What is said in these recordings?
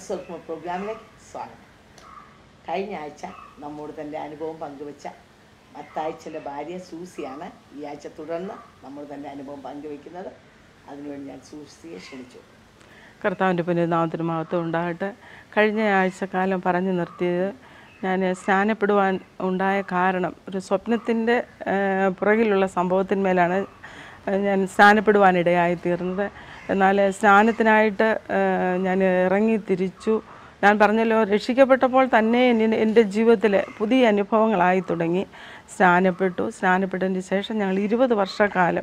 സ്വപ്ന പ്രോഗ്രാമിലേക്ക് സ്വാഗതം കഴിഞ്ഞ ആഴ്ച നമ്മോട് തൻ്റെ അനുഭവം പങ്കുവച്ച മത്താഴ്ചൻ്റെ ഭാര്യ സൂസിയാണ് ഈ ആഴ്ച തുടർന്ന് നമ്മോട് തൻ്റെ അനുഭവം പങ്കുവെക്കുന്നത് അതിനുവേണ്ടി ഞാൻ സൂസിയെ ക്ഷണിച്ചു കർത്താവിൻ്റെ പുനരുനാമത്തിന് മഹത്വം ഉണ്ടാകട്ടെ കഴിഞ്ഞ ആഴ്ചക്കാലം പറഞ്ഞു നിർത്തിയത് ഞാൻ സ്നാനപ്പെടുവാൻ ഉണ്ടായ കാരണം ഒരു സ്വപ്നത്തിൻ്റെ പുറകിലുള്ള സംഭവത്തിന്മേലാണ് ഞാൻ സ്നാനപ്പെടുവാനിടയായി തീർന്നത് എന്നാൽ സ്നാനത്തിനായിട്ട് ഏഹ്, ഞാൻ ഇറങ്ങി തിരിച്ചു ഞാൻ പറഞ്ഞല്ലോ രക്ഷിക്കപ്പെട്ടപ്പോൾ തന്നെ എന്നെ- എൻ്റെ ജീവിതത്തിൽ പുതിയ അനുഭവങ്ങളായി തുടങ്ങി സ്നാനപ്പെട്ടു സ്നാനപ്പെട്ടതിന് ശേഷം ഞങ്ങൾ ഇരുപത് വർഷക്കാലം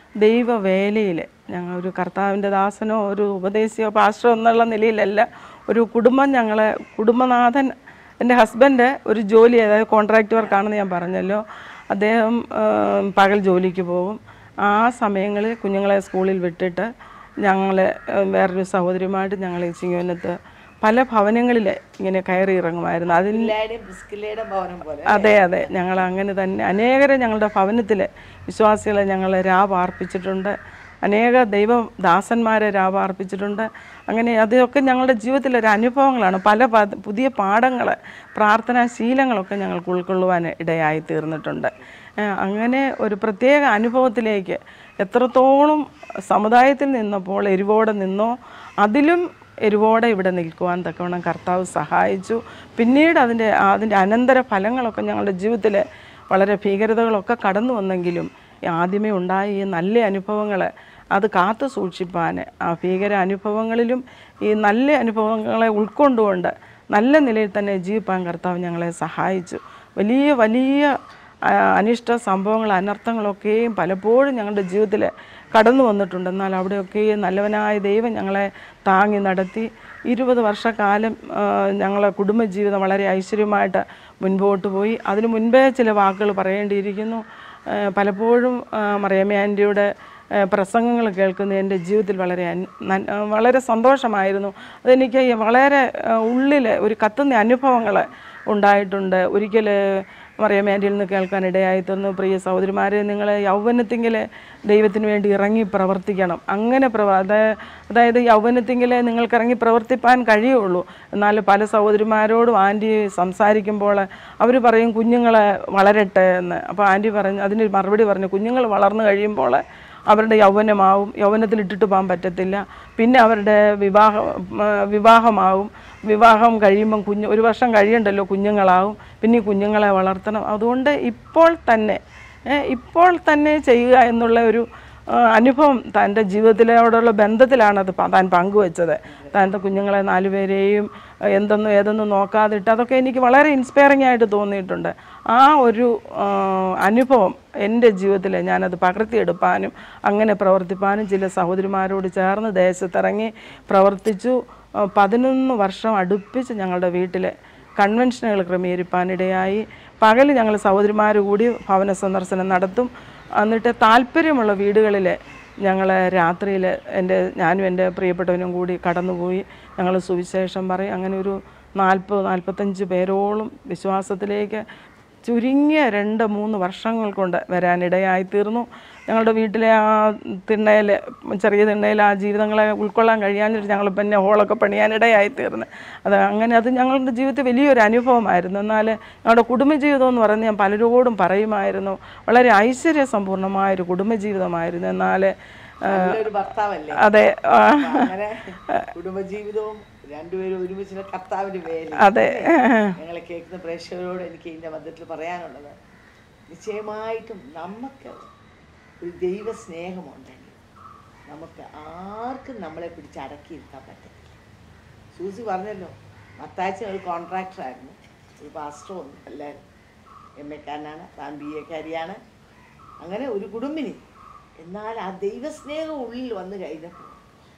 ദൈവവേലയിൽ ഞങ്ങൾ ഒരു കർത്താവിൻ്റെ ദാസനോ ഒരു ഉപദേശിയോ പാസ്റ്ററോ എന്നുള്ള നിലയിലല്ല ഒരു കുടുംബം ഞങ്ങളെ കുടുംബനാഥൻ എൻ്റെ ഹസ്ബൻഡ് ഒരു ജോലി അതായത് കോൺട്രാക്റ്റ് വർക്കാണെന്ന് ഞാൻ പറഞ്ഞല്ലോ അദ്ദേഹം ആ, പകൽ ജോലിക്ക് പോകും ആ സമയങ്ങളിൽ കുഞ്ഞുങ്ങളെ സ്കൂളിൽ വിട്ടിട്ട് ഞങ്ങൾ വേറൊരു സഹോദരിയുമായിട്ട് ഞങ്ങൾ ഈ ചിങ്ങവനത്ത് പല ഭവനങ്ങളിൽ ഇങ്ങനെ കയറി ഇറങ്ങുമായിരുന്നു അതിൽ പിള്ളേരുടെയും ബിസ്കിലയുടെ ഭവനം പോലെ അതെ അതെ ഞങ്ങൾ അങ്ങനെ തന്നെ അനേകരെ ഞങ്ങളുടെ ഭവനത്തിൽ വിശ്വാസികളെ ഞങ്ങൾ രാപാർപ്പിച്ചിട്ടുണ്ട് അനേക ദൈവദാസന്മാരെ രാപാർപ്പിച്ചിട്ടുണ്ട് അങ്ങനെ അതൊക്കെ ഞങ്ങളുടെ ജീവിതത്തിലെ ഒരു അനുഭവങ്ങളാണ് പല പ- പുതിയ പാഠങ്ങൾ പ്രാർത്ഥനാ ശീലങ്ങളൊക്കെ ഞങ്ങൾക്ക് ഉൾക്കൊള്ളുവാൻ ഇടയായി തീർന്നിട്ടുണ്ട് ഏഹ് അങ്ങനെ ഒരു പ്രത്യേക അനുഭവത്തിലേക്ക് എത്രത്തോളം സമുദായത്തിൽ നിന്നപ്പോൾ എരിവോടെ നിന്നോ അതിലും എരിവോടെ ഇവിടെ നിൽക്കുവാൻ തക്കവണ്ണം കർത്താവ് സഹായിച്ചു പിന്നീട് അതിൻ്റെ അതിൻ്റെ അനന്തര ഫലങ്ങളൊക്കെ ഞങ്ങളുടെ ജീവിതത്തിൽ വളരെ ഭീകരതകളൊക്കെ കടന്നു വന്നെങ്കിലും ഈ ആദ്യമേ ഉണ്ടായ ഈ നല്ല അനുഭവങ്ങൾ അത് കാത്തു സൂക്ഷിപ്പാൻ ആ ഭീകര അനുഭവങ്ങളിലും ഈ നല്ല അനുഭവങ്ങളെ ഉൾക്കൊണ്ടുകൊണ്ട് നല്ല നിലയിൽ തന്നെ ജീവിപ്പാൻ കർത്താവ് ഞങ്ങളെ സഹായിച്ചു വലിയ വലിയ ആ, അനിഷ്ട സംഭവങ്ങൾ അനർത്ഥങ്ങളൊക്കെയും പലപ്പോഴും ഞങ്ങളുടെ ജീവിതത്തിൽ കടന്നു വന്നിട്ടുണ്ട് എന്നാൽ അവിടെയൊക്കെയും നല്ലവനായ ദൈവം ഞങ്ങളെ താങ്ങി നടത്തി ഇരുപത് വർഷക്കാലം ആ, ഞങ്ങളെ കുടുംബജീവിതം വളരെ ഐശ്വര്യമായിട്ട് മുൻപോട്ട് പോയി അതിനു മുൻപേ ചില വാക്കുകൾ പറയേണ്ടിയിരിക്കുന്നു ആ, പലപ്പോഴും ആ, മറിയമ്മ ആൻറ്റിയുടെ പ്രസംഗങ്ങൾ കേൾക്കുന്ന എൻ്റെ ജീവിതത്തിൽ വളരെ അൻ- നൻ- ആ, വളരെ സന്തോഷമായിരുന്നു അതെനിക്ക് ഈ വളരെ ഉള്ളിൽ ഒരു കത്തുന്ന അനുഭവങ്ങൾ ഉണ്ടായിട്ടുണ്ട് ഒരിക്കൽ മറിയമ്മേൻ്റെയിൽ നിന്ന് കേൾക്കാൻ ഇടയായി തീർന്നു പ്രിയ സഹോദരിമാരെ നിങ്ങൾ യൗവനത്തിങ്കിൽ ദൈവത്തിന് വേണ്ടി ഇറങ്ങി പ്രവർത്തിക്കണം അങ്ങനെ പ്രവ അതാ- അതായത് യൗവനത്തിങ്കിൽ നിങ്ങൾക്ക് ഇറങ്ങി പ്രവർത്തിപ്പാൻ കഴിയുള്ളൂ എന്നാൽ പല സഹോദരിമാരോടും ആൻറ്റി സംസാരിക്കുമ്പോൾ അവർ പറയും കുഞ്ഞുങ്ങളെ വളരട്ടെ എന്ന് അപ്പോൾ ആൻറ്റി പറഞ്ഞു അതിന് മറുപടി പറഞ്ഞു കുഞ്ഞുങ്ങൾ വളർന്നു കഴിയുമ്പോൾ അവരുടെ യൗവനമാവും യൗവനത്തിൽ ഇട്ടിട്ട് പോകാൻ പറ്റത്തില്ല പിന്നെ അവരുടെ വിവാഹം ആ, വിവാഹമാവും വിവാഹം കഴിയുമ്പം കുഞ്ഞ് ഒരു വർഷം കഴിയണ്ടല്ലോ കുഞ്ഞുങ്ങളാവും പിന്നെ ഈ കുഞ്ഞുങ്ങളെ വളർത്തണം അതുകൊണ്ട് ഇപ്പോൾ തന്നെ ഏ, ഇപ്പോൾ തന്നെ ചെയ്യുക എന്നുള്ള ഒരു ആ, അനുഭവം തൻ്റെ ജീവിതത്തിലോടുള്ള ബന്ധത്തിലാണ് അത് പ- താൻ പങ്കുവെച്ചത് തൻ്റെ കുഞ്ഞുങ്ങളെ നാലുപേരെയും ആ, എന്തെന്നും ഏതെന്നും നോക്കാതിട്ട് അതൊക്കെ എനിക്ക് വളരെ ഇൻസ്പയറിംഗ് ആയിട്ട് തോന്നിയിട്ടുണ്ട് ആ ഒരു ആ, അനുഭവം എൻ്റെ ജീവിതത്തിൽ ഞാനത് പകർത്തിയെടുപ്പാനും അങ്ങനെ പ്രവർത്തിപ്പാനും ചില സഹോദരിമാരോട് ചേർന്ന് ദേശത്തിറങ്ങി പ്രവർത്തിച്ചു ആ, പതിനൊന്ന് വർഷം അടുപ്പിച്ച് ഞങ്ങളുടെ വീട്ടിൽ കൺവെൻഷനുകൾ ക്രമീകരിപ്പാനിടയായി പകൽ ഞങ്ങൾ സഹോദരിമാർ കൂടി ഭവന സന്ദർശനം നടത്തും എന്നിട്ട് താല്പര്യമുള്ള വീടുകളിൽ ഞങ്ങൾ രാത്രിയിൽ എൻ്റെ ഞാനും എൻ്റെ പ്രിയപ്പെട്ടവനും കൂടി കടന്നുപോയി ഞങ്ങൾ സുവിശേഷം പറയും അങ്ങനെ ഒരു നാൽപ്പത് നാൽപ്പത്തഞ്ച് പേരോളം വിശ്വാസത്തിലേക്ക് ചുരുങ്ങിയ രണ്ട് മൂന്ന് വർഷങ്ങൾ കൊണ്ട് വരാനിടയായി തീർന്നു ഞങ്ങളുടെ വീട്ടിലെ ആ തിണ്ണയിൽ ചെറിയ തിണ്ണയിൽ ആ ജീവിതങ്ങളെ ഉൾക്കൊള്ളാൻ കഴിയാഞ്ഞിട്ട് ഞങ്ങൾ പിന്നെ ഹോളൊക്കെ പണിയാനിടയായി തീർന്നു അത് അങ്ങനെ അത് ഞങ്ങളുടെ ജീവിതത്തിൽ വലിയൊരു അനുഭവമായിരുന്നു എന്നാൽ ഞങ്ങളുടെ കുടുംബജീവിതം എന്ന് പറയുന്നത് ഞാൻ പലരോടും പറയുമായിരുന്നു വളരെ ഐശ്വര്യ സമ്പൂർണ്ണമായൊരു കുടുംബജീവിതമായിരുന്നു എന്നാൽ നല്ലൊരു ഭർത്താവല്ലേ അതെ ആ, അപ്പൊ അങ്ങനെ കുടുംബജീവിതവും രണ്ടുപേരും ഒരുമിച്ചുള്ള കർത്താവിന്റെ വേല അതെ ഞങ്ങളെ കേൾക്കുന്ന പ്രേക്ഷകരോട് എനിക്ക് ഇതിന്റെ മധ്യത്തിൽ പറയാനുള്ളത് നിശ്ചയമായിട്ടും നമുക്ക് ഒരു ദൈവ സ്നേഹമുണ്ടെങ്കിൽ നമുക്ക് ആർക്കും നമ്മളെ പിടിച്ച് അടക്കിയിരുത്താൻ പറ്റത്തില്ല സൂസി പറഞ്ഞല്ലോ മത്താഴ്ച ഒരു കോൺട്രാക്ടറായിരുന്നു ഒരു പാസ്റ്റർ ഒന്നും അല്ലായിരുന്നു എം എക്കാരനാണ് താൻ ബി എക്കാരിയാണ് അങ്ങനെ ഒരു കുടുംബിനി എന്നാൽ ആ ദൈവസ്നേഹം ഉള്ളിൽ വന്നു കഴിഞ്ഞപ്പോൾ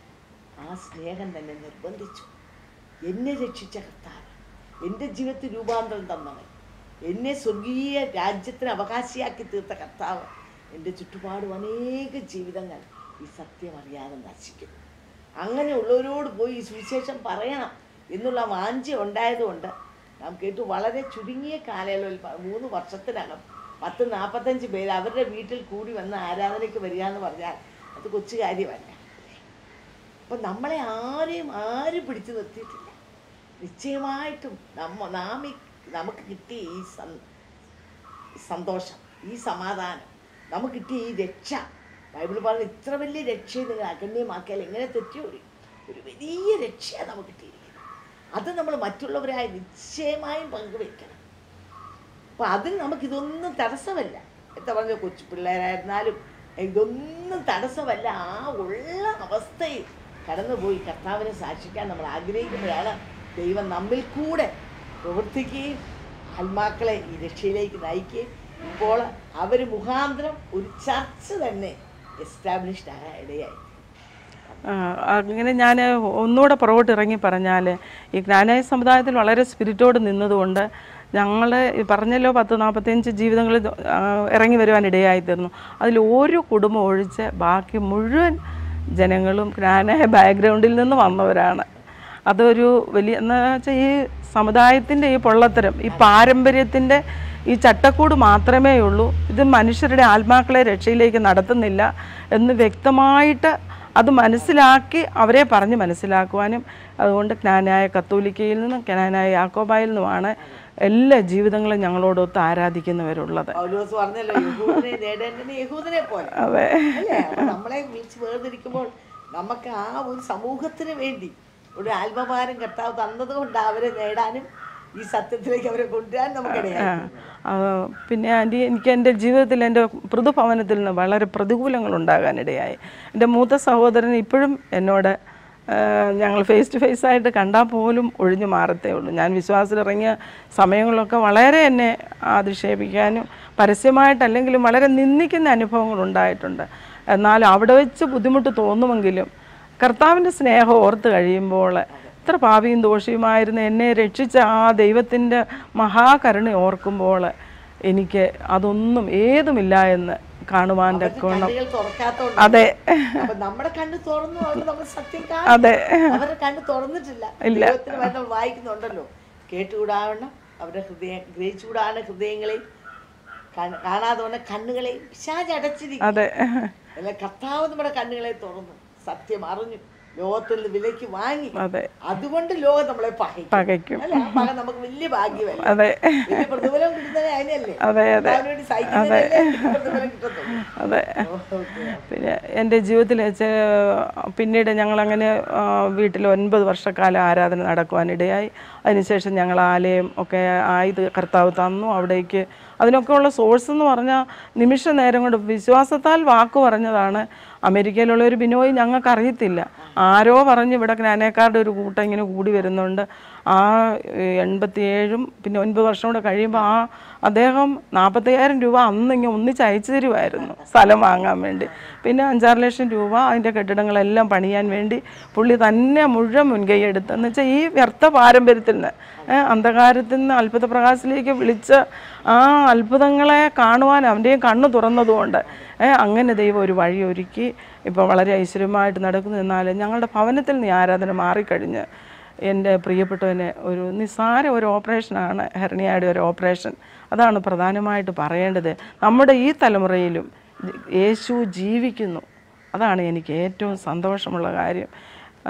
ആ സ്നേഹം തന്നെ നിർബന്ധിച്ചു എന്നെ രക്ഷിച്ച കർത്താവ് എൻ്റെ ജീവിതത്തിൽ രൂപാന്തരം തന്നവൻ എന്നെ സ്വർഗീയ രാജ്യത്തിന് അവകാശിയാക്കി തീർത്ത കർത്താവ് എൻ്റെ ചുറ്റുപാടും അനേക ജീവിതങ്ങൾ ഈ സത്യം അറിയാതെ നശിക്കും അങ്ങനെയുള്ളവരോട് പോയി ഈ സുവിശേഷം പറയണം എന്നുള്ള വാഞ്ച ഉണ്ടായതുകൊണ്ട് നാം കേട്ടു വളരെ ചുരുങ്ങിയ കാലയളവിൽ പ- മൂന്ന് വർഷത്തിനകം പത്ത് നാൽപ്പത്തഞ്ച് പേര് അവരുടെ വീട്ടിൽ കൂടി വന്ന് ആരാധനയ്ക്ക് വരിക എന്ന് പറഞ്ഞാൽ അത് കൊച്ചു കാര്യമല്ല അപ്പം നമ്മളെ ആരെയും ആരും പിടിച്ചു നിർത്തിയിട്ടില്ല നിശ്ചയമായിട്ടും നമ്മ നാം ഈ നമുക്ക് കിട്ടിയ ഈ സം- സന്തോഷം ഈ സമാധാനം നമുക്ക് കിട്ടിയ ഈ രക്ഷ ബൈബിൾ പറഞ്ഞ ഇത്ര വലിയ രക്ഷയെ നിങ്ങൾ അഗണ്യമാക്കിയാൽ എങ്ങനെ തെറ്റി ഒരു ഒരു വലിയ രക്ഷയാണ് നമുക്ക് കിട്ടിയിരിക്കുന്നത് അത് നമ്മൾ മറ്റുള്ളവരായി നിശ്ചയമായും പങ്കുവയ്ക്കണം അപ്പം അതിന് നമുക്കിതൊന്നും തടസ്സമല്ല എന്താ പറഞ്ഞ കൊച്ചു പിള്ളേരായിരുന്നാലും ഇതൊന്നും തടസ്സമല്ല ആ ഉള്ള അവസ്ഥയിൽ കടന്നുപോയി കർത്താവിനെ സാക്ഷിക്കാൻ നമ്മൾ ആഗ്രഹിക്കുമ്പോഴാണ് ദൈവം നമ്മിൽ കൂടെ പ്രവർത്തിക്കുകയും ആത്മാക്കളെ ഈ രക്ഷയിലേക്ക് നയിക്കുകയും ഇപ്പോൾ അവർ മുഖാന്തരം ഒരു ചർച്ച തന്നെ എസ്റ്റാബ്ലിഷ്ഡ് ആകാൻ ഇടയായി ആ, അങ്ങനെ ഞാൻ ഒന്നുകൂടെ പുറകോട്ട് ഇറങ്ങി പറഞ്ഞാൽ ഈ ജ്ഞാനായ സമുദായത്തിൽ വളരെ സ്പിരിറ്റോട് നിന്നതുകൊണ്ട് ഞങ്ങൾ പറഞ്ഞല്ലോ പത്ത് നാൽപ്പത്തിയഞ്ച് ജീവിതങ്ങളിൽ ആ, ഇറങ്ങി വരുവാൻ ഇടയായി തീർന്നു അതിൽ ഒരു കുടുംബം ഒഴിച്ച് ബാക്കി മുഴുവൻ ജനങ്ങളും ജ്ഞാനായ ബാക്ക്ഗ്രൗണ്ടിൽ നിന്ന് വന്നവരാണ് അതൊരു വലിയ എന്ന് വെച്ചാൽ ഈ സമുദായത്തിൻ്റെ ഈ പൊള്ളത്തരം ഈ പാരമ്പര്യത്തിൻ്റെ ഈ ചട്ടക്കൂട് മാത്രമേ ഉള്ളൂ ഇത് മനുഷ്യരുടെ ആത്മാക്കളെ രക്ഷയിലേക്ക് നടത്തുന്നില്ല എന്ന് വ്യക്തമായിട്ട് അത് മനസ്സിലാക്കി അവരെ പറഞ്ഞ് മനസ്സിലാക്കുവാനും അതുകൊണ്ട് ജ്ഞാനായ കത്തോലിക്കയിൽ നിന്നും ജ്ഞാനായ യാക്കോബായിൽ നിന്നുമാണ് എല്ലാ ജീവിതങ്ങളും ഞങ്ങളോടൊത്ത് ആരാധിക്കുന്നവരുള്ളത് പൗലോസ് പറഞ്ഞല്ലോ യഹൂദനെ നേടേണ്ടത് യഹൂദനെ പോലെ അതെ അല്ലേ അപ്പൊ നമ്മളെ വിളിച്ച് വേർതിരിക്കുമ്പോൾ നമുക്ക് ആ ഒരു സമൂഹത്തിന് വേണ്ടി ഒരു ആത്മഭാരം കർത്താവ് തന്നതുകൊണ്ട് അവരെ നേടാനും ഈ സത്യത്തിലേക്ക് അവരെ കൊണ്ടുവരാൻ നമുക്കിടയായി ആ, പിന്നെ ആൻറ്റി എനിക്ക് എൻ്റെ ജീവിതത്തിൽ എൻ്റെ പൃഥുഭവനത്തിൽ നിന്ന് വളരെ പ്രതികൂലങ്ങൾ ഉണ്ടാകാനിടയായി എൻ്റെ മൂത്ത സഹോദരൻ ഇപ്പോഴും എന്നോട് ആ, ഞങ്ങൾ ഫേസ് ടു ഫേസ് ആയിട്ട് കണ്ടാൽ പോലും ഒഴിഞ്ഞു മാറത്തേ ഉള്ളൂ ഞാൻ വിശ്വാസത്തിലിറങ്ങിയ സമയങ്ങളിലൊക്കെ വളരെ എന്നെ അധിക്ഷേപിക്കാനും പരസ്യമായിട്ടല്ലെങ്കിലും വളരെ നിന്ദിക്കുന്ന അനുഭവങ്ങൾ ഉണ്ടായിട്ടുണ്ട് എന്നാൽ അവിടെ വെച്ച് ബുദ്ധിമുട്ട് തോന്നുമെങ്കിലും കർത്താവിൻ്റെ സ്നേഹം ഓർത്ത് കഴിയുമ്പോൾ ഇത്ര പാപിയും ദോഷിയുമായിരുന്ന എന്നെ രക്ഷിച്ച ആ ദൈവത്തിൻ്റെ മഹാകരുണ ഓർക്കുമ്പോൾ എനിക്ക് അതൊന്നും ഏതുമില്ല എന്ന് കാണുവാൻ തക്കവണ്ണം കണ്ണുകൾ തുറക്കാത്തോണ്ട് അതെ അപ്പൊ നമ്മുടെ കണ്ണ് തുറന്നു അവർ നമ്മൾ സത്യം കാണും അതെ അവരുടെ കണ്ണ് തുറന്നിട്ടില്ല ദൈവത്തിന് വേണ്ട നമ്മൾ വായിക്കുന്നുണ്ടല്ലോ കേട്ടുകൂടാവണം അവരുടെ ഹൃദയം ഗ്രഹിച്ചുകൂടാണ് ഹൃദയങ്ങളെയും കാണ- കാണാതെ വന്ന കണ്ണുകളെയും പിശാച് അടച്ചിരിക്കും അതെ അല്ല കർത്താവ് നമ്മുടെ കണ്ണുകളെ തുറന്നു സത്യം അറിഞ്ഞു ലോകത്തിൽ നിന്ന് വിലയ്ക്ക് വാങ്ങി അതെ അതുകൊണ്ട് ലോകം നമ്മളെ പകയ്ക്കും പകയ്ക്കും അല്ല ആ പക നമുക്ക് വലിയ ഭാഗ്യമല്ല അതെ വലിയ പ്രതിഫലം കിട്ടുന്നത് അതിനല്ലേ അതെ അതെ അതിനു വേണ്ടി സഹിക്കുന്നതിനല്ലേ പ്രതിഫലം കിട്ടത്തുള്ളൂ അതെ ഓക്കെ പിന്നെ എൻ്റെ ജീവിതത്തിൽ വെച്ച് പിന്നീട് ഞങ്ങളങ്ങനെ ആ, വീട്ടിൽ ഒൻപത് വർഷക്കാലം ആരാധന നടക്കുവാനിടയായി അതിനുശേഷം ഞങ്ങൾ ആലയം ഒക്കെ ആയത് കർത്താവ് തന്നു അവിടേക്ക് അതിനൊക്കെ ഉള്ള സോഴ്സ് എന്ന് പറഞ്ഞാൽ നിമിഷ നേരം കൊണ്ട് വിശ്വാസത്താൽ വാക്ക് പറഞ്ഞതാണ് അമേരിക്കയിലുള്ള ഒരു ബിനോയ് ഞങ്ങൾക്ക് അറിയത്തില്ല ആരോ പറഞ്ഞ് ഇവിടെ ജ്ഞാനേക്കാരുടെ ഒരു കൂട്ടം ഇങ്ങനെ കൂടി വരുന്നുണ്ട് ആ എൺപത്തിയേഴും പിന്നെ ഒൻപത് വർഷം കൂടെ കഴിയുമ്പോൾ ആ അദ്ദേഹം നാൽപ്പത്തയ്യായിരം രൂപ അന്ന് ഇങ്ങനെ ഒന്നിച്ച് അയച്ചു തരുമായിരുന്നു സ്ഥലം വാങ്ങാൻ വേണ്ടി പിന്നെ അഞ്ചാറ് ലക്ഷം രൂപ അതിൻ്റെ കെട്ടിടങ്ങളെല്ലാം പണിയാൻ വേണ്ടി പുള്ളി തന്നെ മുഴുവൻ മുൻകൈ എടുത്ത് എന്ന് വെച്ചാൽ ഈ വ്യർത്ഥ പാരമ്പര്യത്തിൽ നിന്ന് ഏ, അന്ധകാരത്തിൽ നിന്ന് അത്ഭുത പ്രകാശത്തിലേക്ക് വിളിച്ച് ആ അത്ഭുതങ്ങളെ കാണുവാൻ അവൻ്റെയും കണ്ണ് തുറന്നതുകൊണ്ട് ഏ, അങ്ങനെ ദൈവം ഒരു വഴി ഒരുക്കി ഇപ്പോൾ വളരെ ഐശ്വര്യമായിട്ട് നടക്കുന്നു എന്നാൽ ഞങ്ങളുടെ ഭവനത്തിൽ നിന്ന് ഈ ആരാധന മാറിക്കഴിഞ്ഞ് എൻ്റെ പ്രിയപ്പെട്ടവന് ഒരു നിസ്സാര ഒരു ഓപ്പറേഷനാണ് ഹെർണിയയുടെ ഒരു ഓപ്പറേഷൻ അതാണ് പ്രധാനമായിട്ട് പറയേണ്ടത് നമ്മുടെ ഈ തലമുറയിലും യേശു ജീവിക്കുന്നു അതാണ് എനിക്ക് ഏറ്റവും സന്തോഷമുള്ള കാര്യം ആ,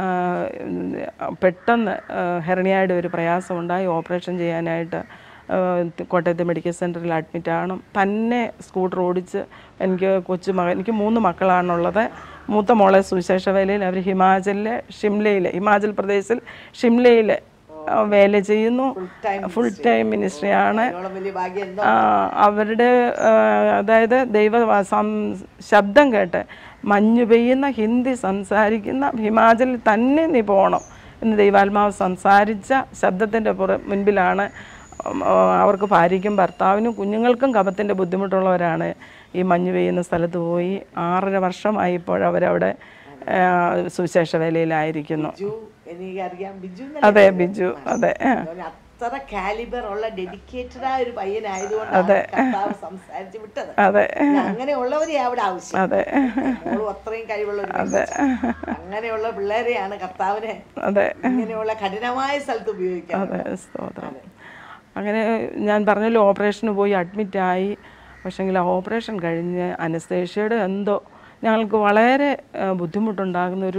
പെട്ടെന്ന് ഹെർണിയയുടെ ഒരു പ്രയാസമുണ്ടായി ഓപ്പറേഷൻ ചെയ്യാനായിട്ട് ആ, കോട്ടയത്തെ മെഡിക്കൽ സെൻറ്ററിൽ അഡ്മിറ്റ് ആണ് തന്നെ സ്കൂട്ടർ ഓടിച്ച് എനിക്ക് കൊച്ചു മകൻ എനിക്ക് മൂന്ന് മക്കളാണുള്ളത് മൂത്ത മോളെ സുവിശേഷ വേലയിൽ അവർ ഹിമാചലിലെ ഷിംലയിൽ ഹിമാചൽ പ്രദേശിൽ ഷിംലയിൽ ആ, വേല ചെയ്യുന്നു ഫുൾ ടൈം മിനിസ്ട്രിയാണ് അതിനോളം വലിയ ഭാഗ്യം എന്തോ ആ, അവരുടെ ആ, അതായത് ദൈവ സം ശബ്ദം കേട്ട് മഞ്ഞു പെയ്യുന്ന ഹിന്ദി സംസാരിക്കുന്ന ഹിമാചലിൽ തന്നെ നീ പോകണം എന്ന് ദൈവാത്മാവ് സംസാരിച്ച ശബ്ദത്തിൻ്റെ പുറ മുൻപിലാണ് ഉം, ആ, അവർക്ക് ഭാര്യയ്ക്കും ഭർത്താവിനും കുഞ്ഞുങ്ങൾക്കും കപത്തിൻ്റെ ബുദ്ധിമുട്ടുള്ളവരാണ് ഈ മഞ്ഞു പെയ്യുന്ന സ്ഥലത്ത് പോയി ആറര വർഷമായി ഇപ്പോൾ അവരവിടെ ആ, സുവിശേഷ വേലയിലായിരിക്കുന്നു ബിജു എനിക്കറിയാം ബിജു അതെ ബിജു അതെ എന്നല്ലേ അത്ര കാലിബർ ഉള്ള ഡെഡിക്കേറ്റഡ് ആയ ഒരു പയ്യനായതുകൊണ്ടാണ് കർത്താവ് സംസാരിച്ച് വിട്ടത് അതെ അങ്ങനെയുള്ളവരെ അവിടെ ആവശ്യം അതെ മോളും അത്രയും കഴിവുള്ള ഒരു പെൺകൊച്ച്. അങ്ങനെയുള്ള പിള്ളേരെയാണ് കർത്താവിനെ അതെ ഇങ്ങനെയുള്ള കഠിനമായ സ്ഥലത്ത് ഉപയോഗിക്കാൻ അതെ സ്തോത്രം അങ്ങനെ ഞാൻ പറഞ്ഞല്ലോ ഓപ്പറേഷന് പോയി അഡ്മിറ്റായി പക്ഷേങ്കിൽ ആ ഓപ്പറേഷൻ കഴിഞ്ഞ് അനസ്തേഷ്യയുടെ എന്തോ ഞങ്ങൾക്ക് വളരെ ആ, ബുദ്ധിമുട്ടുണ്ടാകുന്ന ഒരു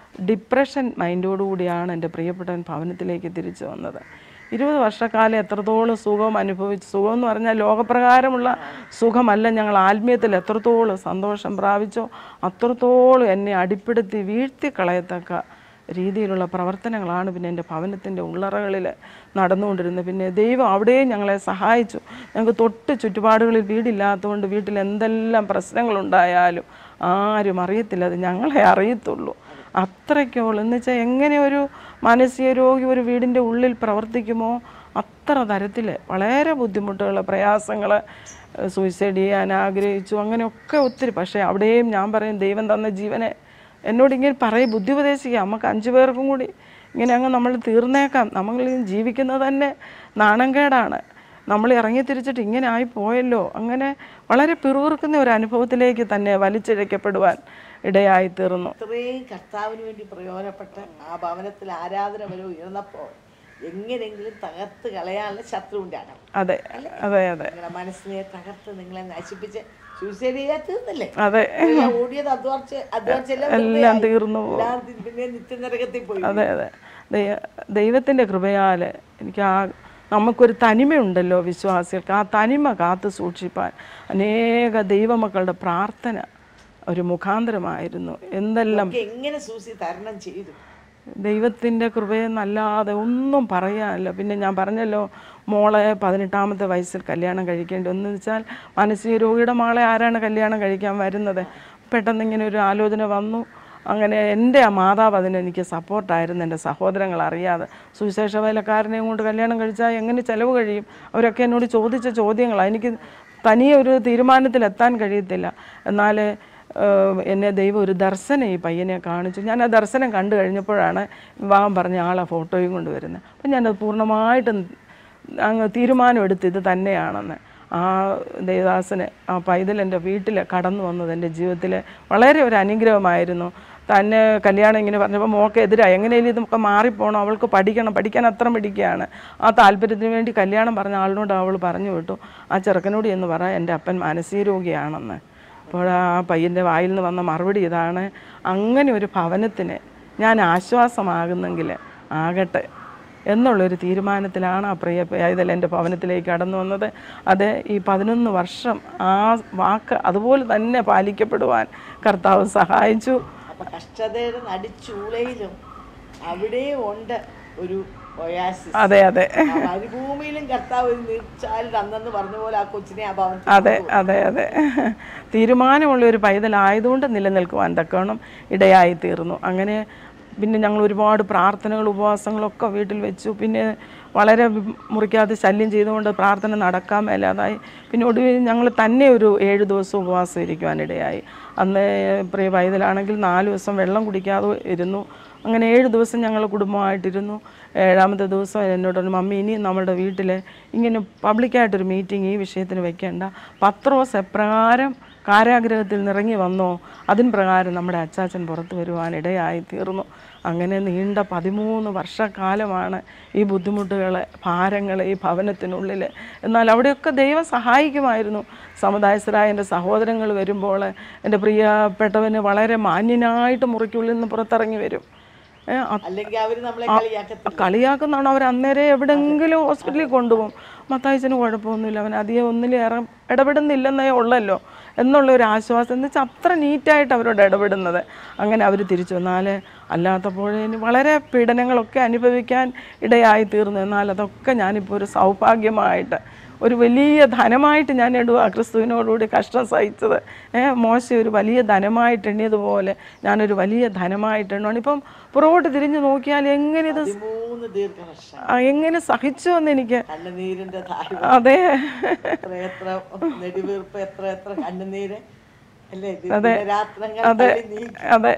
ഡിപ്രഷൻ മൈൻഡോടുകൂടിയാണ് എൻ്റെ പ്രിയപ്പെട്ടവൻ ഭവനത്തിലേക്ക് തിരിച്ചു വന്നത് ഇരുപത് വർഷക്കാലം എത്രത്തോളം സുഖം അനുഭവിച്ചു സുഖം എന്ന് പറഞ്ഞാൽ ലോകപ്രകാരമുള്ള സുഖമല്ല ഞങ്ങൾ ആത്മീയത്തിൽ എത്രത്തോളം സന്തോഷം പ്രാപിച്ചോ അത്രത്തോളം എന്നെ അടിപ്പെടുത്തി വീഴ്ത്തി കളയത്തക്ക രീതിയിലുള്ള പ്രവർത്തനങ്ങളാണ് പിന്നെ എൻ്റെ ഭവനത്തിൻ്റെ ഉള്ളറകളിൽ നടന്നുകൊണ്ടിരുന്നത് പിന്നെ ദൈവം അവിടെയും ഞങ്ങളെ സഹായിച്ചു ഞങ്ങൾക്ക് തൊട്ട് ചുറ്റുപാടുകളിൽ വീടില്ലാത്തതുകൊണ്ട് വീട്ടിൽ എന്തെല്ലാം പ്രശ്നങ്ങളുണ്ടായാലും ആരും അറിയത്തില്ല അത് ഞങ്ങളെ അറിയത്തുള്ളൂ അത്രയ്ക്കോളം എന്ന് വെച്ചാൽ എങ്ങനെ ഒരു മാനസിക രോഗി ഒരു വീടിൻ്റെ ഉള്ളിൽ പ്രവർത്തിക്കുമോ അത്ര തരത്തിൽ വളരെ ബുദ്ധിമുട്ടുകൾ പ്രയാസങ്ങൾ സൂയിസൈഡ് ചെയ്യാൻ ആഗ്രഹിച്ചു അങ്ങനെയൊക്കെ ഒത്തിരി പക്ഷേ അവിടെയും ഞാൻ പറയും ദൈവം തന്ന ജീവനെ എന്നോട് ഇങ്ങനെ പറയും ബുദ്ധി ഉപദേശിക്കുക നമുക്ക് അഞ്ചു പേർക്കും കൂടി ഇങ്ങനെ അങ്ങ് നമ്മൾ തീർന്നേക്കാം നമ്മൾ ഈ ജീവിക്കുന്നത് തന്നെ നാണംകേടാണ് നമ്മൾ ഇറങ്ങി തിരിച്ചിട്ട് ഇങ്ങനെ ആയി പോയല്ലോ അങ്ങനെ വളരെ പിറുപിറുക്കുന്ന ഒരു അനുഭവത്തിലേക്ക് തന്നെ വലിച്ചിഴക്കപ്പെടുവാൻ ഇടയായി തീർന്നു ഇത്രയും കർത്താവിന് വേണ്ടി പ്രയോജനപ്പെട്ട ആ ഭവനത്തിൽ ആരാധന വരെ ഉയർന്നപ്പോൾ എങ്ങനെയെങ്കിലും തകർത്ത് കളയാനുള്ള ശത്രുവിൻ്റെ അടം അതെ അതെ അതെ നിങ്ങളുടെ മനസ്സിനെ തകർത്ത് നിങ്ങളെ നശിപ്പിച്ച് സൂസൈഡ് ചെയ്യാൻ തീർന്നില്ലേ അതെ എല്ലാം ഓടിയത് അധ്വാനിച്ച് അധ്വാനിച്ചെല്ലാം എല്ലാം തീർന്നു എല്ലാം തി- പിന്നെ നിത്യനരകത്തിൽ പോയി അതെ അതെ ദൈ- ദൈവത്തിൻ്റെ കൃപയാൽ എനിക്ക് ആ നമുക്കൊരു തനിമയുണ്ടല്ലോ വിശ്വാസികൾക്ക് ആ തനിമ കാത്തു സൂക്ഷിപ്പാൻ അനേക ദൈവമക്കളുടെ പ്രാർത്ഥന ഒരു മുഖാന്തരമായിരുന്നു എന്തെല്ലാം ഒക്കെ എങ്ങനെ സൂസി തരണം ചെയ്തു ദൈവത്തിൻ്റെ കൃപയെന്നല്ലാതെ ഒന്നും പറയാനില്ല പിന്നെ ഞാൻ പറഞ്ഞല്ലോ മോളെ പതിനെട്ടാമത്തെ വയസ്സിൽ കല്യാണം കഴിക്കേണ്ടി എന്ന് വെച്ചാൽ മാനസിക രോഗിയുടെ മോളെ ആരാണ് കല്യാണം കഴിക്കാൻ വരുന്നത് പെട്ടെന്ന് ഇങ്ങനെ ഒരു ആലോചന വന്നു അങ്ങനെ എൻ്റെ ആ മാതാവ് അതിന് എനിക്ക് സപ്പോർട്ടായിരുന്നു എൻ്റെ സഹോദരങ്ങൾ അറിയാതെ സുവിശേഷ വേലക്കാരനെയും കൊണ്ട് കല്യാണം കഴിച്ചാൽ എങ്ങനെ ചിലവ് കഴിയും അവരൊക്കെ എന്നോട് ചോദിച്ച ചോദ്യങ്ങളാണ് എനിക്ക് തനിയെ ഒരു തീരുമാനത്തിലെത്താൻ കഴിയത്തില്ല എന്നാൽ ഏഹ് എന്നെ ദൈവം ഒരു ദർശനം ഈ പയ്യനെ കാണിച്ചു ഞാൻ ആ ദർശനം കണ്ടു കഴിഞ്ഞപ്പോഴാണ് വിവാഹം പറഞ്ഞ ആളെ ഫോട്ടോയും കൊണ്ട് വരുന്നത് അപ്പം ഞാനത് പൂർണ്ണമായിട്ടും അങ്ങ് തീരുമാനമെടുത്ത് ഇത് തന്നെയാണെന്ന് ആ ദേവദാസന് ആ പൈതൽ എൻ്റെ വീട്ടിൽ കടന്നു വന്നത് എൻ്റെ ജീവിതത്തിൽ വളരെ ഒരു അനുഗ്രഹമായിരുന്നു തന്നെ കല്യാണം ഇങ്ങനെ പറഞ്ഞപ്പോൾ മോക്ക് എതിരായി എങ്ങനെയും ഇതൊക്കെ മാറിപ്പോണം അവൾക്ക് പഠിക്കണം പഠിക്കാൻ അത്ര മിടിക്കുകയാണ് ആ താല്പര്യത്തിന് വേണ്ടി കല്യാണം പറഞ്ഞ ആളിനോട് അവൾ പറഞ്ഞു വിട്ടു ആ ചെറുക്കനോട് എന്ന് പറ എൻ്റെ അപ്പൻ മാനസിക രോഗിയാണെന്ന് അപ്പോൾ ആ പയ്യൻ്റെ വായിൽ നിന്ന് വന്ന മറുപടി ഇതാണ് അങ്ങനെ ഒരു ഭവനത്തിന് ഞാൻ ആശ്വാസമാകുന്നെങ്കിൽ ആകട്ടെ എന്നുള്ളൊരു തീരുമാനത്തിലാണ് ആ പ്രിയ പൈതൽ എൻ്റെ ഭവനത്തിലേക്ക് കടന്നു വന്നത് അത് ഈ പതിനൊന്ന് വർഷം ആ വാക്ക് അതുപോലെ തന്നെ പാലിക്കപ്പെടുവാൻ കർത്താവ് സഹായിച്ചു അപ്പൊ കഷ്ടതയുടെ നടിച്ചൂളയിലും അവിടെ ഉണ്ട് ഒരു ഒയാസിസ് അതെ അതെ ആ മരുഭൂമിയിലും കർത്താവ് ഒരു നീർച്ചാൽ തന്നെന്ന് പറഞ്ഞ പോലെ ആ കൊച്ചിനെ ആ ഭവനത്തിൽ അതെ അതെ അതെ തീരുമാനമുള്ള ഒരു പൈതലായതുകൊണ്ട് നിലനിൽക്കുവാൻ തക്കവണ്ണം ഇടയായി തീർന്നു അങ്ങനെ പിന്നെ ഞങ്ങൾ ഒരുപാട് പ്രാർത്ഥനകൾ ഉപവാസങ്ങളൊക്കെ വീട്ടിൽ വെച്ചു പിന്നെ വളരെ വി- മുറിക്കാതെ ശല്യം ചെയ്തുകൊണ്ട് പ്രാർത്ഥന നടക്കാൻ മേലാതായി പിന്നെ ഒടുവിൽ ഞങ്ങൾ തന്നെ ഒരു ഏഴ് ദിവസം ഉപവാസം ഇരിക്കുവാനിടയായി അന്ന് പ്രിയ പൈതലാണെങ്കിൽ നാല് ദിവസം വെള്ളം കുടിക്കാതെ ഇരുന്നു അങ്ങനെ ഏഴ് ദിവസം ഞങ്ങൾ കുടുംബമായിട്ടിരുന്നു ഏഴാമത്തെ ദിവസം എന്നോട് പറഞ്ഞു മമ്മി ഇനി നമ്മുടെ വീട്ടിൽ ഇങ്ങനെ പബ്ലിക്കായിട്ടൊരു മീറ്റിംഗ് ഈ വിഷയത്തിന് വെക്കേണ്ട പത്രോസ് എപ്രകാരം കാരാഗ്രഹത്തിൽ നിറങ്ങി വന്നോ അതിന് പ്രകാരം നമ്മുടെ അച്ചാച്ചൻ പുറത്തു വരുവാൻ ഇടയായി തീർന്നു അങ്ങനെ നീണ്ട പതിമൂന്ന് വർഷക്കാലമാണ് ഈ ബുദ്ധിമുട്ടുകൾ ഭാരങ്ങൾ ഈ ഭവനത്തിനുള്ളിൽ എന്നാൽ അവിടെയൊക്കെ ദൈവം സഹായിക്കുമായിരുന്നു സമുദായസ്ഥരായ എൻ്റെ സഹോദരങ്ങൾ വരുമ്പോൾ എൻ്റെ പ്രിയപ്പെട്ടവന് വളരെ മാന്യനായിട്ട് മുറിക്കുള്ളിൽ നിന്ന് പുറത്തിറങ്ങി വരും ഏ, അത് അല്ലെങ്കിൽ അവര് നമ്മളെ കളിയാക്കത്തില്ല കളിയാക്കുന്നതാണ് അവർ അന്നേരം എവിടെങ്കിലും ഹോസ്പിറ്റലിൽ കൊണ്ടുപോകും മത്തായിച്ചന് കുഴപ്പമൊന്നുമില്ല അവൻ അധികം ഒന്നിലും ഏറെ ഇടപെടുന്നില്ലെന്നേ ഉള്ളല്ലോ എന്നുള്ള ഒരു ആശ്വാസം എന്ന് വെച്ചാൽ അത്ര നീറ്റായിട്ട് അവരോട് ഇടപെടുന്നത് അങ്ങനെ അവർ തിരിച്ചു വന്നാൽ അല്ലാത്തപ്പോഴേന് വളരെ പീഡനങ്ങളൊക്കെ അനുഭവിക്കാൻ ഇടയായി തീർന്നു എന്നാൽ അതൊക്കെ ഞാനിപ്പോൾ ഒരു സൗഭാഗ്യമായിട്ട് ഒരു വലിയ ധനമായിട്ട് ഞാൻ ഇടുക ക്രിസ്തുവിനോടുകൂടി കഷ്ടം സഹിച്ചത് ഏ മോശ ഒരു വലിയ ധനമായിട്ട് എണ്ണിയതുപോലെ ഞാനൊരു വലിയ ധനമായിട്ട് എണ്ണുകയാണ് ഇപ്പം പുറകോട്ട് തിരിഞ്ഞു നോക്കിയാൽ എങ്ങനെ ഇത് പതിമൂന്ന് ദീർഘവർഷം ആ, എങ്ങനെ സഹിച്ചു എന്ന് എനിക്ക് കണ്ണുനീരിന്റെ താഴ്വ അതെ എത്ര എത്ര നെടുവീർപ്പ് എത്ര എത്ര കണ്ണുനീര് അല്ലേ ദിനരാത്രങ്ങൾ തള്ളി നീക്കി അതെ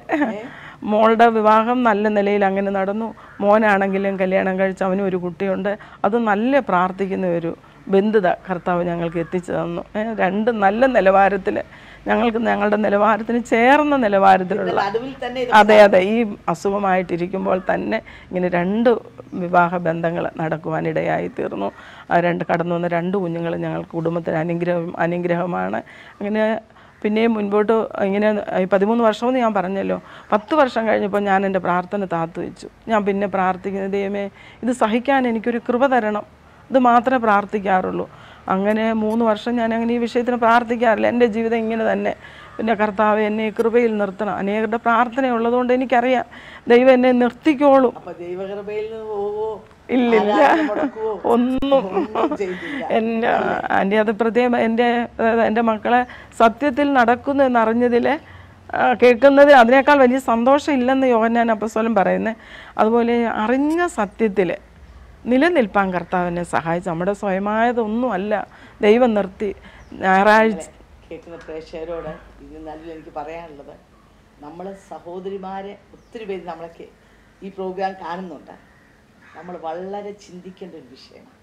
മോളുടെ വിവാഹം നല്ല നിലയിൽ അങ്ങനെ നടന്നു മോനാണെങ്കിലും കല്യാണം കഴിച്ച് അവനും ഒരു കുട്ടിയുണ്ട് അത് നല്ല പ്രാർത്ഥിക്കുന്ന ഒരു ബന്ധുത കർത്താവ് ഞങ്ങൾക്ക് എത്തിച്ചു തന്നു ഏ, രണ്ട് നല്ല നിലവാരത്തിൽ ഞങ്ങൾക്ക് ഞങ്ങളുടെ നിലവാരത്തിന് ചേർന്ന നിലവാരത്തിലുള്ള നടുവിൽ തന്നെ ഇത് അതെ അതെ ഈ അസുഖമായിട്ടിരിക്കുമ്പോൾ തന്നെ ഇങ്ങനെ രണ്ട് വിവാഹ ബന്ധങ്ങൾ നടക്കുവാനിടയായി തീർന്നു ആ രണ്ട് കടന്നു വന്ന രണ്ട് കുഞ്ഞുങ്ങൾ ഞങ്ങൾക്ക് കുടുംബത്തിന് അനുഗ്രഹം അനുഗ്രഹമാണ് അങ്ങനെ പിന്നെയും മുൻപോട്ട് ഇങ്ങനെ ഈ പതിമൂന്ന് വർഷമെന്ന് ഞാൻ പറഞ്ഞല്ലോ പത്ത് വർഷം കഴിഞ്ഞപ്പോൾ ഞാൻ എൻ്റെ പ്രാർത്ഥന താത്തു വെച്ചു ഞാൻ പിന്നെ പ്രാർത്ഥിക്കുന്ന ദൈവമേ ഇത് സഹിക്കാൻ എനിക്കൊരു കൃപ തരണം ഇത് മാത്രമേ പ്രാർത്ഥിക്കാറുള്ളൂ അങ്ങനെ മൂന്ന് വർഷം ഞാൻ അങ്ങനെ ഈ വിഷയത്തിന് പ്രാർത്ഥിക്കാറില്ല എൻ്റെ ജീവിതം ഇങ്ങനെ തന്നെ പിന്നെ കർത്താവ് എന്നെ ഈ കൃപയിൽ നിർത്തണം അനേകരുടെ പ്രാർത്ഥന ഉള്ളതുകൊണ്ട് എനിക്കറിയാം ദൈവം എന്നെ നിർത്തിക്കോളും അപ്പൊ ദൈവകൃപയിൽ നിന്ന് പോവോ ഇല്ലില്ല ആരാധന മുടക്കുവോ ഒന്നും ഒന്നും ചെയ്തില്ല എൻ്റെ ആൻറ്റി അത് പ്രത്യേകം എൻ്റെ അതായത് എൻ്റെ മക്കളെ സത്യത്തിൽ നടക്കുന്നു എന്നറിഞ്ഞതിൽ കേൾക്കുന്നത് അതിനേക്കാൾ വലിയ സന്തോഷം ഇല്ലെന്ന് യോഹന്നാൻ അപ്പസ്വലം പറയുന്നത് അതുപോലെ അറിഞ്ഞ സത്യത്തിൽ നിലനിൽപ്പാൻ കർത്താവിനെ സഹായിച്ചു നമ്മുടെ സ്വയമായതൊന്നുമല്ല ദൈവം നിർത്തി ഞായറാഴ്ച കേൾക്കുന്ന പ്രേക്ഷകരോട് ഇത് നല്ല എനിക്ക് പറയാനുള്ളത് നമ്മൾ സഹോദരിമാരെ ഒത്തിരി പേര് നമ്മളെ കേ- ഈ പ്രോഗ്രാം കാണുന്നുണ്ട് നമ്മൾ വളരെ ചിന്തിക്കേണ്ട ഒരു വിഷയമാണ്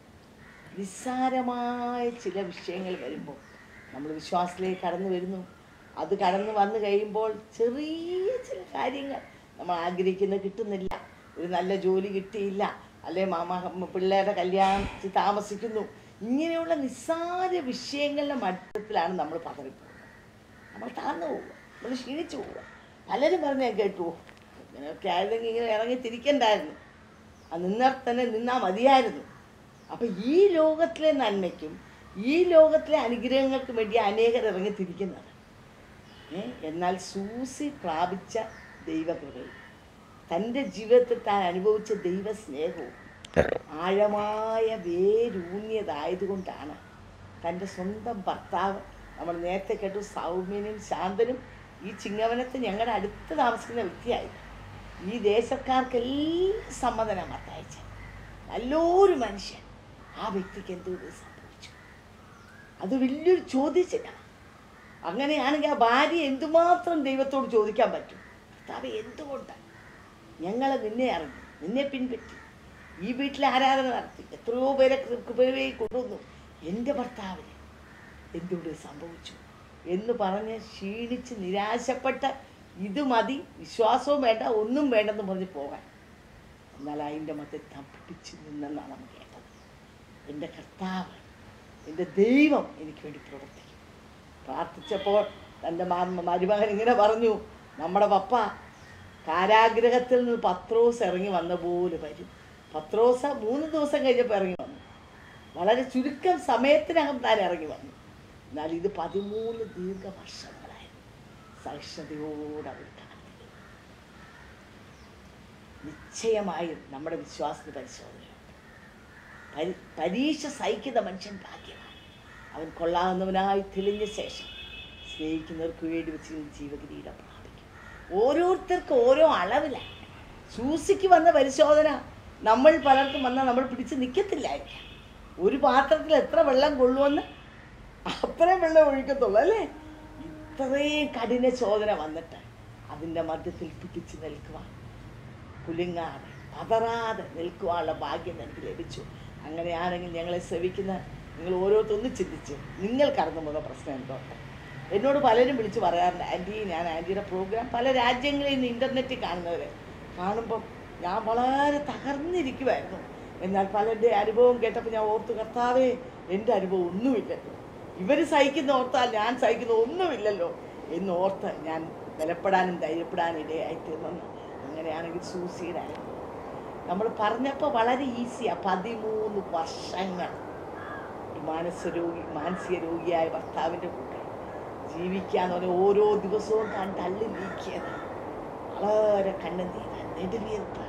നിസ്സാരമായ ചില വിഷയങ്ങൾ വരുമ്പോൾ നമ്മൾ വിശ്വാസത്തിലേക്ക് കടന്നു വരുന്നു അത് കടന്നു വന്നു കഴിയുമ്പോൾ ചെറിയ ചില കാര്യങ്ങൾ നമ്മൾ ആഗ്രഹിക്കുന്നത് കിട്ടുന്നില്ല ഒരു നല്ല ജോലി കിട്ടിയില്ല അല്ലെ മാമ പിള്ളേരുടെ കല്യാണത്തിൽ താമസിക്കുന്നു ഇങ്ങനെയുള്ള നിസ്സാര വിഷയങ്ങളുടെ മട്ടത്തിലാണ് നമ്മൾ പതറിപ്പോകുന്നത് നമ്മൾ താഴ്ന്നു പോവുക നമ്മൾ ക്ഷീണിച്ചു പോവുക പലരും പറഞ്ഞ് ഞാൻ കേട്ടു "ഓ, ഇങ്ങനെയൊക്കെ ആയിരുന്നെങ്കിൽ ഇങ്ങനെ ഇറങ്ങി തിരിക്കണ്ടായിരുന്നു ആ നിന്നാൽ തന്നെ നിന്നാൽ മതിയായിരുന്നു അപ്പം ഈ ലോകത്തിലെ നന്മയ്ക്കും ഈ ലോകത്തിലെ അനുഗ്രഹങ്ങൾക്കും വേണ്ടി അനേകർ ഇറങ്ങി തിരിക്കുന്നതാണ് ഏ? എന്നാൽ സൂസി പ്രാപിച്ച ദൈവകൃപയും തൻ്റെ ജീവിതത്തിൽ താൻ അനുഭവിച്ച ദൈവസ്നേഹവും ആഴമായ വേരൂന്നിയതായതുകൊണ്ടാണ് തൻ്റെ സ്വന്തം ഭർത്താവ് നമ്മൾ നേരത്തെ കേട്ടു സൗമ്യനും ശാന്തനും ഈ ചിങ്ങവനത്ത് ഞങ്ങളുടെ അടുത്ത് താമസിക്കുന്ന വ്യക്തിയായിരുന്നു ഈ ദേശക്കാർക്കെല്ലാം സമ്മതനം അത്തയച്ച നല്ലൊരു മനുഷ്യൻ ആ വ്യക്തിക്ക് എന്തോ ഇത് സംഭവിച്ചു അത് വലിയൊരു ചോദ്യചിഹ്നമാണ് അങ്ങനെയാണെങ്കിൽ ആ ഭാര്യ എന്തുമാത്രം ദൈവത്തോട് ചോദിക്കാൻ പറ്റും കർത്താവ് എന്തുകൊണ്ട് ഞങ്ങൾ നിന്നെ അറിഞ്ഞു നിന്നെ പിൻപറ്റി ഈ വീട്ടിൽ ആരാധന നടത്തി എത്രയോ പേരെ കൃ- കൃപയിൽ കൊണ്ടുവന്നു എൻ്റെ ഭർത്താവിന് എന്തുകൊണ്ട് സംഭവിച്ചു എന്ന് പറഞ്ഞ് ക്ഷീണിച്ച് നിരാശപ്പെട്ട് ഇത് മതി വിശ്വാസവും വേണ്ട ഒന്നും വേണ്ടെന്ന് പറഞ്ഞ് പോകാൻ എന്നാൽ അതിൻ്റെ മധ്യ തപ്പിച്ച് നിന്നെന്നാണ് നമ്മൾ കേട്ടത് എൻ്റെ കർത്താവ് എൻ്റെ ദൈവം എനിക്ക് വേണ്ടി പ്രവർത്തിക്കും പ്രാർത്ഥിച്ചപ്പോൾ തൻ്റെ മാ- മരുമകൻ ഇങ്ങനെ പറഞ്ഞു നമ്മുടെ പപ്പ കാരാഗ്രഹത്തിൽ നിന്ന് പത്രോസ് ഇറങ്ങി വന്ന പോലെ വരും പത്രോസ മൂന്ന് ദിവസം കഴിഞ്ഞപ്പോൾ ഇറങ്ങി വന്നു വളരെ ചുരുക്കം സമയത്തിനകം താൻ ഇറങ്ങി വന്നു എന്നാൽ ഇത് പതിമൂന്ന് ദീർഘവർഷങ്ങളായിരുന്നു സഹിഷ്ണുതയോടെ അവർ കാത്തിരുന്നു നിശ്ചയമായും നമ്മുടെ വിശ്വാസത്തിന് പരിശോധനയുണ്ട് പരി പരീക്ഷ സഹിക്കുന്ന മനുഷ്യൻ ഭാഗ്യമാണ് അവൻ കൊള്ളാവുന്നവനായി തെളിഞ്ഞ ശേഷം സ്നേഹിക്കുന്നവർക്ക് വേണ്ടി വെച്ച് ജീവകിരീടം പ്രാപിക്കും ഓരോരുത്തർക്കും ഓരോ അളവിലാണ് സൂസിക്ക് വന്ന പരിശോധന നമ്മൾ പലർക്കും വന്നാൽ നമ്മൾ പിടിച്ച് നിൽക്കത്തില്ലായിരിക്കാം ഒരു പാത്രത്തിൽ എത്ര വെള്ളം കൊള്ളുമെന്ന് അത്രയും വെള്ളം ഒഴിക്കത്തുള്ളൂ അല്ലേ ഇത്രയും കഠിന ചോദന വന്നിട്ട് അതിൻ്റെ മധ്യത്തിൽ പിടിച്ച് നിൽക്കുവാൻ കുലുങ്ങാതെ പതറാതെ നിൽക്കുവാനുള്ള ഭാഗ്യം എനിക്ക് ലഭിച്ചു അങ്ങനെയാണെങ്കിൽ ഞങ്ങളെ ശ്രവിക്കുന്ന നിങ്ങൾ ഓരോരുത്തൊന്ന് ചിന്തിച്ച് നിങ്ങൾ കടന്നു പോകുന്ന പ്രശ്നം എന്തോ എന്നോട് പലരും വിളിച്ച് പറയാറുണ്ട് ആൻറ്റി ഞാൻ ആൻറ്റിയുടെ പ്രോഗ്രാം പല രാജ്യങ്ങളിൽ നിന്ന് ഇൻ്റർനെറ്റിൽ കാണുന്നവർ കാണുമ്പം ഞാൻ വളരെ തകർന്നിരിക്കുമായിരുന്നു എന്നാൽ പലരുടെ അനുഭവം കേട്ടപ്പോൾ ഞാൻ ഓർത്തു കർത്താവേ എൻ്റെ അനുഭവം ഒന്നുമില്ലല്ലോ ഇവർ സഹിക്കുന്ന ഓർത്താൽ ഞാൻ സഹിക്കുന്ന ഒന്നുമില്ലല്ലോ എന്ന് ഓർത്ത് ഞാൻ ബലപ്പെടാനും ധൈര്യപ്പെടാനും ഇടയായി തീർന്നു അങ്ങനെയാണെങ്കിൽ സൂസൈഡ് ആയിരുന്നു നമ്മൾ പറഞ്ഞപ്പോൾ വളരെ ഈസിയാണ് പതിമൂന്ന് വർഷങ്ങൾ ഒരു മാനസ രോഗി മാനസിക രോഗിയായ ഭർത്താവിൻ്റെ കൂടെ ജീവിക്കാന്ന് പറഞ്ഞ ഓരോ ദിവസവും താൻ തള്ളി നീക്കിയത് വളരെ കണ്ണുനീര് നെടുവീർപ്പ്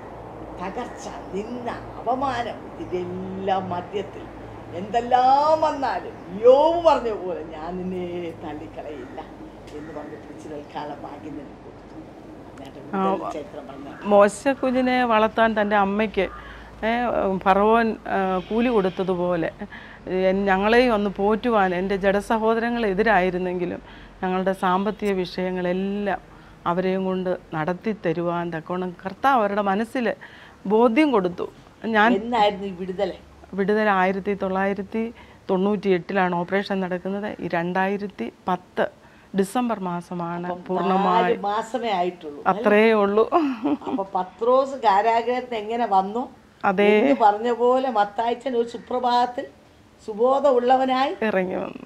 തകർച്ച നിന്ന അപമാനം ഇതിൻ്റെല്ലാം മധ്യത്തിൽ എന്തെല്ലാം വന്നാലും യോവ് പറഞ്ഞ പോലെ ഞാൻ നിന്നെ തള്ളിക്കളയില്ല എന്ന് പറഞ്ഞ് പിടിച്ചു നിൽക്കാനുള്ള ഭാഗ്യം നിനക്ക് കൊടുത്തു എന്നിട്ട് വിടുതൽ ചരിത്രം പറഞ്ഞ മോശക്കുഞ്ഞിനെ വളർത്താൻ തൻ്റെ അമ്മയ്ക്ക് ഏ, ഫറവോൻ ആ, കൂലി കൊടുത്തതുപോലെ എൻ- ഞങ്ങളെയും ഒന്ന് പോറ്റുവാൻ എൻ്റെ ജഡസഹോദരങ്ങളെതിരായിരുന്നെങ്കിലും ഞങ്ങളുടെ സാമ്പത്തിക വിഷയങ്ങളെല്ലാം അവരെയും കൊണ്ട് നടത്തി തരുവാൻ തക്കോണം കർത്താവ് അവരുടെ മനസ്സിൽ ബോധ്യം കൊടുത്തു ഞാൻ എന്നായിരുന്നു ഈ വിടുതല് വിടുതൽ ആയിരത്തി തൊള്ളായിരത്തി തൊണ്ണൂറ്റി എട്ടിലാണ് ഓപ്പറേഷൻ നടക്കുന്നത് ഈ രണ്ടായിരത്തി പത്ത് ഡിസംബർ മാസമാണ് പൂർണ്ണമായി നാല് മാസമേ ആയിട്ടുള്ളൂ അത്രയേ ഉള്ളൂ അപ്പൊ പത്രോസ് കാരാഗ്രഹത്തിന് എങ്ങനെ വന്നു അതേ എന്ന് പറഞ്ഞ പോലെ മത്തായിച്ചൻ ഒരു സുപ്രഭാതത്തിൽ സുബോധമുള്ളവനായി ഇറങ്ങി വന്നു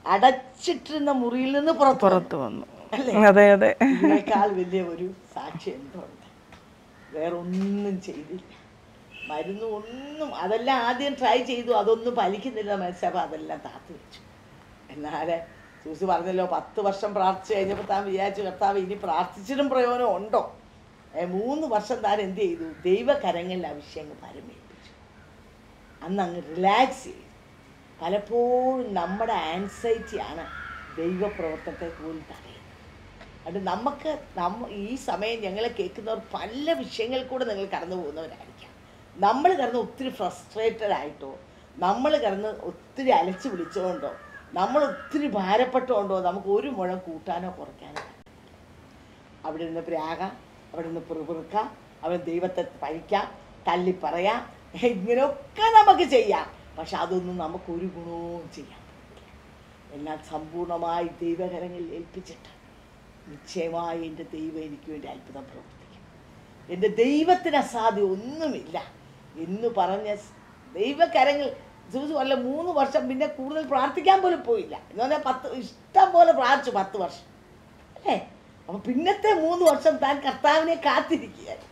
അടച്ചിട്ടിരുന്ന മുറിയിൽ നിന്ന് പുറത്തു പുറത്ത് വന്നു അല്ലേ? അതെ അതെ ഇതിനേക്കാൾ വലിയ ഒരു സാക്ഷി എന്തുണ്ട് വേറെ ഒന്നും ചെയ്തില്ല മരുന്ന് ഒന്നും അതെല്ലാം ആദ്യം ട്രൈ ചെയ്തു അതൊന്നും ഫലിക്കുന്നില്ല മനസ്സിലായപ്പോൾ അതെല്ലാം താത്തു വെച്ചു എന്നാല് സൂസി പറഞ്ഞല്ലോ പത്ത് വർഷം പ്രാർത്ഥിച്ചു കഴിഞ്ഞപ്പോൾ താൻ വിചാരിച്ചു കർത്താവ് ഇനി പ്രാർത്ഥിച്ചിട്ടും പ്രയോജനം ഉണ്ടോ ഏ, മൂന്ന് വർഷം താൻ എന്ത് ചെയ്തു ദൈവകരങ്ങളിൽ ആ വിഷയങ്ങൾ പരമേൽപ്പിച്ചു അന്ന് അങ്ങ് റിലാക്സ് ചെയ്തു പലപ്പോഴും നമ്മുടെ ആൻസൈറ്റിയാണ് ദൈവപ്രവർത്തനത്തെ പോലും തടയുന്നത് അത് നമുക്ക് നമ്മ ഈ സമയം ഞങ്ങളെ കേൾക്കുന്നവർ പല വിഷയങ്ങൾ കൂടെ നിങ്ങൾ കടന്നു പോകുന്നവരായിരിക്കാം നമ്മൾ കിടന്ന് ഒത്തിരി ഫ്രസ്ട്രേറ്റഡ് ആയിട്ടോ നമ്മൾ കിടന്ന് ഒത്തിരി അലച്ചു വിളിച്ചുകൊണ്ടോ നമ്മൾ ഒത്തിരി ഭാരപ്പെട്ടുകൊണ്ടോ നമുക്ക് ഒരു മുഴം കൂട്ടാനോ കുറയ്ക്കാനോ പറ്റില്ല. അവിടെ നിന്ന് പ്രാകാം അവിടെ നിന്ന് പിറുപിറുക്കാം അവിടെ ദൈവത്തെ പഴിക്കാം തള്ളി പറയാം ഇങ്ങനെയൊക്കെ നമുക്ക് ചെയ്യാം പക്ഷെ അതൊന്നും നമുക്ക് ഒരു ഗുണവും ചെയ്യാൻ പറ്റില്ല എന്നാൽ സമ്പൂർണ്ണമായി ദൈവകരങ്ങളിൽ ഏൽപ്പിച്ചിട്ട് നിശ്ചയമായി എൻ്റെ ദൈവം എനിക്ക് വേണ്ടി അത്ഭുതം പ്രവർത്തിക്കും എൻ്റെ ദൈവത്തിന് അസാധ്യം ഒന്നുമില്ല എന്ന് പറഞ്ഞ സ് ദൈവകരങ്ങൾ സൂസു അല്ല മൂന്ന് വർഷം പിന്നെ കൂടുതൽ പ്രാർത്ഥിക്കാൻ പോലും പോയില്ല എന്ന് പറഞ്ഞാൽ പത്ത് ഇഷ്ടം പോലെ പ്രാർത്ഥിച്ചു പത്ത് വർഷം അല്ലേ അപ്പൊ പിന്നത്തെ മൂന്ന് വർഷം താൻ കർത്താവിനെ കാത്തിരിക്കുകയാണ്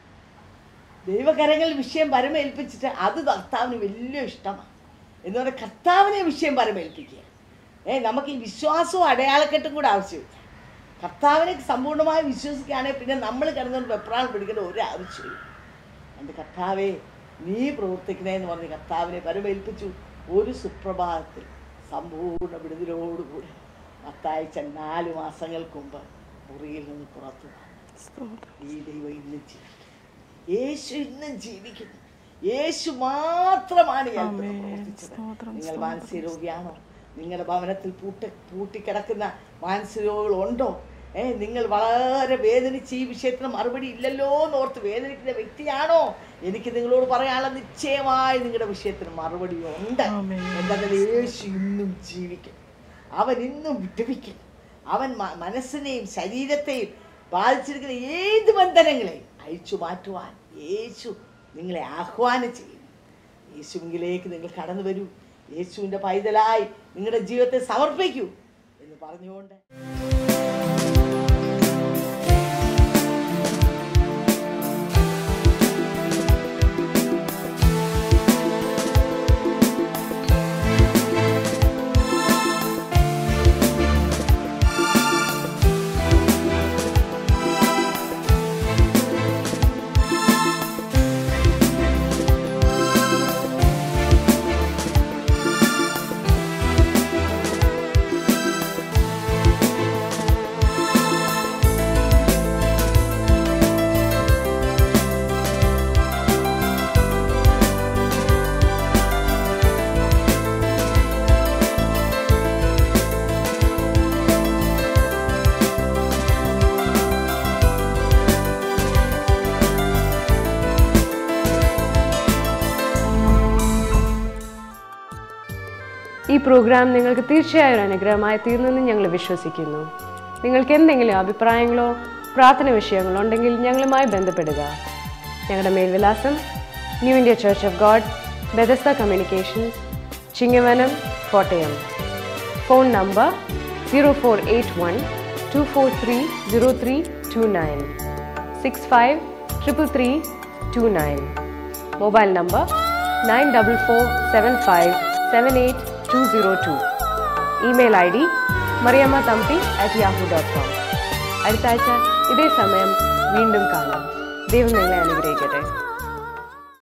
ദൈവകരങ്ങളിൽ വിഷയം പരമേൽപ്പിച്ചിട്ട് അത് കർത്താവിന് വലിയ ഇഷ്ടമാണ് എന്ന് പറഞ്ഞാൽ കർത്താവിനെ വിഷയം പരമേൽപ്പിക്കുക ഏ നമുക്ക് ഈ വിശ്വാസവും അടയാളക്കെട്ടും കൂടെ ആവശ്യമില്ല കർത്താവിനെ സമ്പൂർണ്ണമായി വിശ്വസിക്കുകയാണെങ്കിൽ പിന്നെ നമ്മൾ കിടന്നുകൊണ്ട് വെപ്രാളം പിടിക്കേണ്ട ഒരു ആവശ്യമില്ല എൻ്റെ കർത്താവെ നീ പ്രവർത്തിക്കണേന്ന് പറഞ്ഞ് കർത്താവിനെ പരമേൽപ്പിച്ചു ഒരു സുപ്രഭാതത്തിൽ സമ്പൂർണ്ണ വിടുതലോടുകൂടി മത്താഴ്ച നാല് മാസങ്ങൾക്ക് മുമ്പ് മുറിയിൽ നിന്ന് പുറത്തു വന്നു ഈ ദൈവം ഇന്നും ജീവിക്കും യേശു ഇന്നും ജീവിക്കുന്നു യേശു മാത്രമാണ് ഈ അത്ഭുതം ആമേൻ. പ്രവർത്തിച്ചത് സ്തോത്രം, നിങ്ങൾ സ്തോത്രം. മാനസിക രോഗിയാണോ നിങ്ങളുടെ ഭവനത്തിൽ പൂട്ട പൂട്ടിക്കിടക്കുന്ന മാനസിക രോഗികളുണ്ടോ ഏ നിങ്ങൾ വളരെ വേദനിച്ച് ഈ വിഷയത്തിന് മറുപടി ഇല്ലല്ലോ എന്ന് ഓർത്ത് വേദനിക്കുന്ന വ്യക്തിയാണോ എനിക്ക് നിങ്ങളോട് പറയാനുള്ള നിശ്ചയമായി നിങ്ങളുടെ വിഷയത്തിന് മറുപടി ഉണ്ട് ആമേൻ. എന്തായാലും യേശു ഇന്നും ജീവിക്കും അവൻ ഇന്നും വിടുവിക്കും അവൻ മ- മനസ്സിനെയും ശരീരത്തെയും ബാധിച്ചിരിക്കുന്ന ഏത് ബന്ധനങ്ങളെയും അഴിച്ചു മാറ്റുവാൻ യേശു നിങ്ങളെ ആഹ്വാനം ചെയ്യും യേശുവിലേക്ക് നിങ്ങൾ കടന്നു വരൂ യേശുവിൻ്റെ പൈതലായി നിങ്ങളുടെ ജീവിതത്തെ സമർപ്പിക്കൂ എന്ന് പറഞ്ഞുകൊണ്ട് ഈ പ്രോഗ്രാം നിങ്ങൾക്ക് തീർച്ചയായും ഒരു അനുഗ്രഹമായി തീർന്നെന്ന് ഞങ്ങൾ വിശ്വസിക്കുന്നു നിങ്ങൾക്ക് എന്തെങ്കിലും അഭിപ്രായങ്ങളോ പ്രാർത്ഥന വിഷയങ്ങളോ ഉണ്ടെങ്കിൽ ഞങ്ങളുമായി ബന്ധപ്പെടുക ഞങ്ങളുടെ മേൽവിലാസം new India church of God Bethesda communications Chingavanam Kottayam phone number zero four eight one two four three zero three two nine six five triple three two nine mobile number nine double four seven five seven eight two zero two email I D Mariyamma Thampi at Yahoo dot com അടുത്ത ആഴ്ച ഇതേ സമയം വീണ്ടും കാണാം ദൈവം നിങ്ങളെ അനുഗ്രഹിക്കട്ടെ